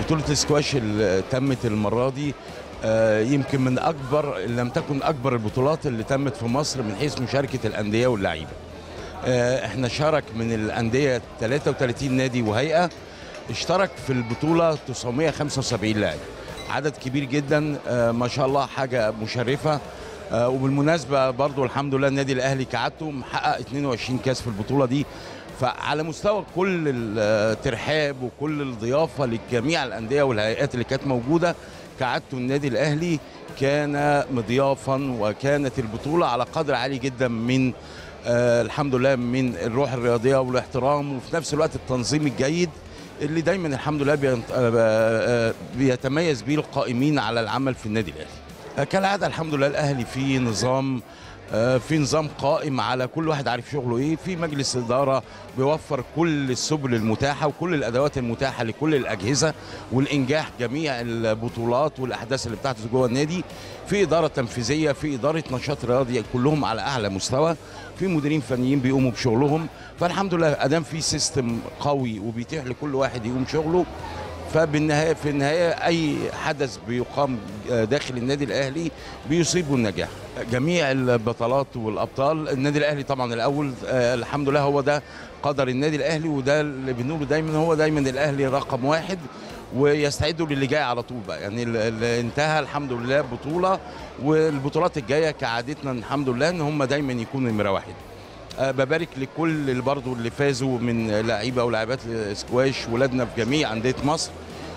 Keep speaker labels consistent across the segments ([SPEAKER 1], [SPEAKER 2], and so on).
[SPEAKER 1] بطولة السكواش اللي تمت المرة دي آه، يمكن من أكبر إن لم تكن أكبر البطولات اللي تمت في مصر من حيث مشاركة الأندية واللعيبة آه، احنا شارك من الأندية 33 نادي وهيئة اشترك في البطولة 975 لاعب عدد كبير جدا آه، ما شاء الله حاجة مشرفة آه، وبالمناسبة برضو الحمد لله النادي الأهلي كعادته محقق 22 كاس في البطولة دي فعلى مستوى كل الترحاب وكل الضيافة لجميع الأندية والهيئات اللي كانت موجودة كعادته النادي الأهلي كان مضيافا وكانت البطولة على قدر عالي جدا من آه الحمد لله من الروح الرياضية والاحترام وفي نفس الوقت التنظيم الجيد اللي دايما الحمد لله بينت- آه، آه، بيتميز به القائمين على العمل في النادي الأهلي آه، كالعادة الحمد لله الأهلي في نظام آه، في نظام قائم على كل واحد عارف شغله ايه في مجلس اداره بيوفر كل السبل المتاحه وكل الادوات المتاحه لكل الاجهزه والانجاح جميع البطولات والاحداث اللي بتحدث جوه النادي في اداره تنفيذيه في اداره نشاط رياضي كلهم على اعلى مستوى في مديرين فنيين بيقوموا بشغلهم فالحمد لله ادام في سيستم قوي وبيتيح لكل واحد يقوم شغله فبالنهايه في النهايه اي حدث بيقام داخل النادي الاهلي بيصيبه النجاح جميع البطولات والابطال النادي الاهلي طبعا الاول آه، الحمد لله هو ده قدر النادي الاهلي وده اللي بنقوله دايما هو دايما الاهلي رقم واحد ويستعدوا للي جاي على طول بقى يعني ال- ال- انتهى الحمد لله بطوله والبطولات الجايه كعادتنا الحمد لله ان هم دايما يكونوا نمره واحد أه ببارك لكل اللي برضو اللي فازوا من لعيبه ولاعبات السكواش ولادنا في جميع انديه مصر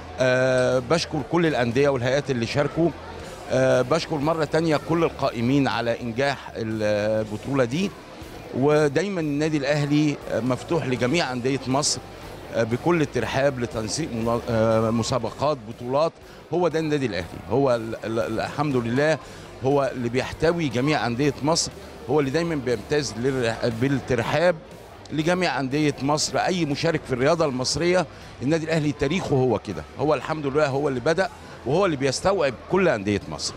[SPEAKER 1] أه بشكر كل الانديه والهيئات اللي شاركوا أه بشكر مره تانية كل القائمين على انجاح البطوله دي ودايما النادي الاهلي مفتوح لجميع انديه مصر أه بكل الترحاب لتنسيق منا- أه مسابقات بطولات هو ده النادي الاهلي هو ال- ال- الحمد لله هو اللي بيحتوي جميع انديه مصر هو اللي دايما بيمتاز للر- بالترحاب لجميع انديه مصر اي مشارك في الرياضه المصريه النادي الاهلي تاريخه هو كده هو الحمد لله هو اللي بدا وهو اللي بيستوعب كل انديه مصر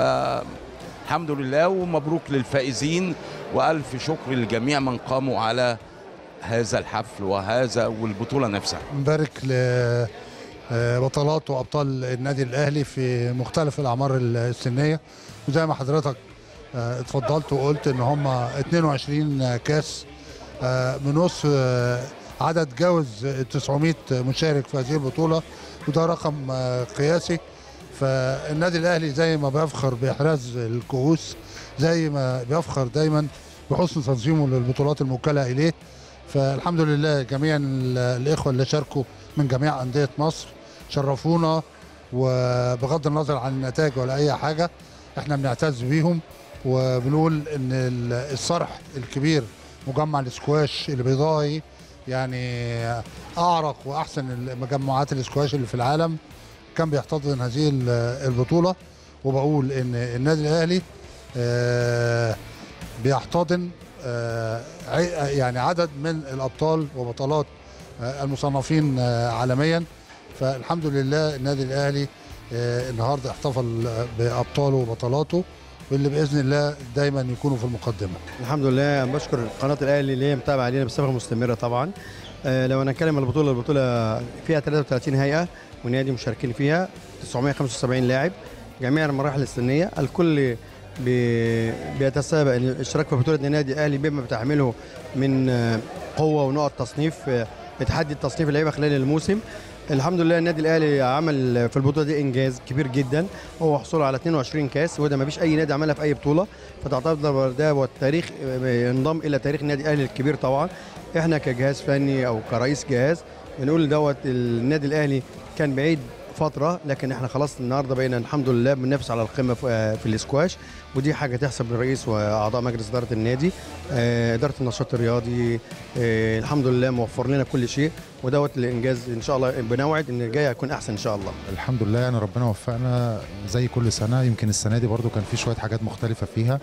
[SPEAKER 1] فالحمد لله ومبروك للفائزين والف شكر لجميع من قاموا على هذا الحفل وهذا والبطوله نفسها
[SPEAKER 2] نبارك لبطلات وابطال النادي الاهلي في مختلف الاعمار السنيه وزي ما حضرتك آه، اتفضلت وقلت ان هم 22 كاس آه، من نص آه، عدد جاوز 900 مشارك في هذه البطوله وده رقم آه، قياسي فالنادي الاهلي زي ما بيفخر باحراز الكؤوس زي ما بيفخر دايما بحسن تنظيمه للبطولات الموكله اليه فالحمد لله جميع ال- الاخوه اللي شاركوا من جميع انديه مصر شرفونا وبغض النظر عن النتائج ولا اي حاجه احنا بنعتز بيهم وبنقول ان ال- الصرح الكبير مجمع الاسكواش اللي بيضاهي يعني اعرق واحسن المجموعات الاسكواش اللي في العالم كان بيحتضن هذه ال- البطوله وبقول ان النادي الاهلي آه، بيحتضن آه، عي- يعني عدد من الابطال وبطلات آه، المصنفين آه، عالميا فالحمد لله النادي الاهلي آه، النهارده احتفل آه، بابطاله وبطلاته واللي باذن الله دايما يكونوا في المقدمه
[SPEAKER 3] الحمد لله بشكر قناه الاهلي اللي هي متابعه علينا بصفه مستمره طبعا آه، لو انا اتكلم عن البطوله البطوله فيها 33 هيئه ونادي مشاركين فيها 975 لاعب جميع المراحل السنيه الكل بي- بيتسابق الاشتراك في بطوله النادي الاهلي بما بتحمله من آه، قوه ونقط تصنيف آه، بتحدد تصنيف اللعيبه خلال الموسم الحمد لله النادي الاهلي عمل في البطوله دي انجاز كبير جدا هو حصوله على 22 كاس وده ما فيش اي نادي عملها في اي بطوله فتعتبر ده والتاريخ ينضم الى تاريخ النادي الاهلي الكبير طبعا احنا كجهاز فني او كرئيس جهاز بنقول دوت النادي الاهلي كان بعيد فتره لكن احنا خلاص النهارده بقينا الحمد لله بننافس على القمه في, في الاسكواش ودي حاجه تحسب للرئيس واعضاء مجلس اداره النادي آه، اداره النشاط الرياضي آه، الحمد لله موفر لنا كل شيء ودوت الانجاز ان شاء الله بنوعد ان الجاي هيكون احسن ان شاء الله
[SPEAKER 4] الحمد لله يعني ربنا وفقنا زي كل سنه يمكن السنه دي برضو كان في شويه حاجات مختلفه فيها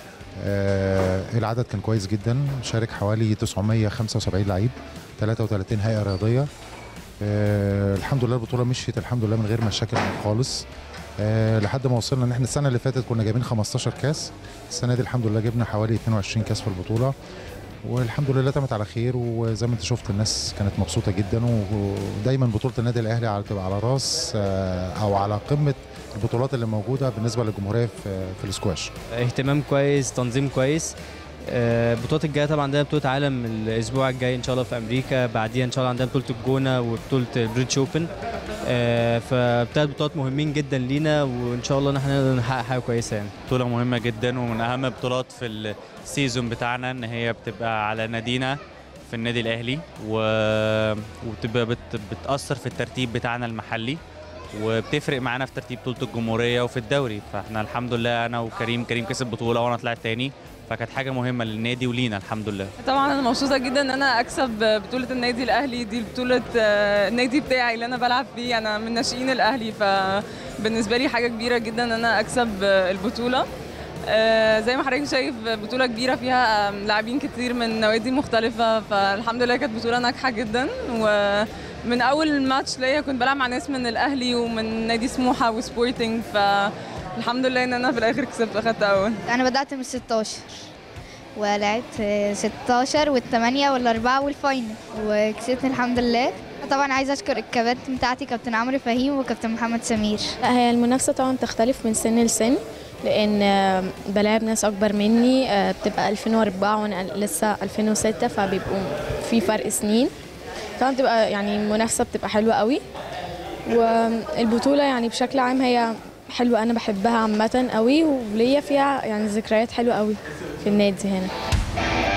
[SPEAKER 4] آه العدد كان كويس جدا شارك حوالي 975 لعيب 33 هيئه رياضيه آه الحمد لله البطوله مشيت الحمد لله من غير مشاكل خالص آه لحد ما وصلنا ان احنا السنه اللي فاتت كنا جايبين 15 كاس السنه دي الحمد لله جبنا حوالي 22 كاس في البطوله والحمد لله تمت على خير وزي ما انت شفت الناس كانت مبسوطه جدا ودايما بطوله النادي الاهلي على تبقى على راس آه، او على قمه البطولات اللي موجوده بالنسبه للجمهوريه في في الاسكواش
[SPEAKER 5] اهتمام كويس تنظيم كويس آه، البطولات الجايه طبعا عندنا بطوله عالم الاسبوع الجاي ان شاء الله في امريكا بعديها ان شاء الله عندنا بطوله الجونه وبطوله البريتش اوبن آه، فبتلات بطولات مهمين جدا لينا وان شاء الله ان احنا نقدر نحقق حاجه كويسه يعني
[SPEAKER 6] بطولة مهمة جدا ومن أهم البطولات في السيزون بتاعنا إن هي بتبقى على نادينا في النادي الأهلي و... وبتبقى بت... بتأثر في الترتيب بتاعنا المحلي وبتفرق معانا في ترتيب بطولة الجمهورية وفي الدوري فاحنا الحمد لله أنا وكريم كريم كسب بطولة وأنا طلعت تاني فكانت حاجة مهمة للنادي ولينا الحمد لله
[SPEAKER 7] طبعا انا مبسوطه جدا ان انا اكسب بطوله النادي الاهلي دي بطوله آه، النادي بتاعي اللي انا بلعب فيه انا من ناشئين الاهلي فبالنسبه لي حاجه كبيره جدا ان انا اكسب آه، البطوله آه، زي ما حضرتك شايف بطوله كبيره فيها آه، لاعبين كتير من نوادي مختلفه فالحمد لله كانت بطوله ناجحه جدا ومن اول ماتش ليا كنت بلعب مع ناس من الاهلي ومن نادي سموحه وسبورتنج فالحمد لله ان انا في الاخر كسبت اخدت اول
[SPEAKER 8] انا بدات من 16 ولعبت 16 والثمانية والأربعة والفاينل وكسبت الحمد لله طبعا عايزة أشكر الكباتن بتاعتي كابتن عمرو فهيم وكابتن محمد سمير
[SPEAKER 9] لا هي المنافسة طبعا تختلف من سن لسن لأن آه، بلاعب ناس أكبر مني آه، بتبقى 2004 وأنا لسه 2006 فبيبقوا في فرق سنين طبعا بتبقى يعني المنافسة بتبقى حلوة قوي والبطولة يعني بشكل عام هي حلوة أنا بحبها عامة قوي وليا فيها يعني ذكريات حلوة قوي في النادي هنا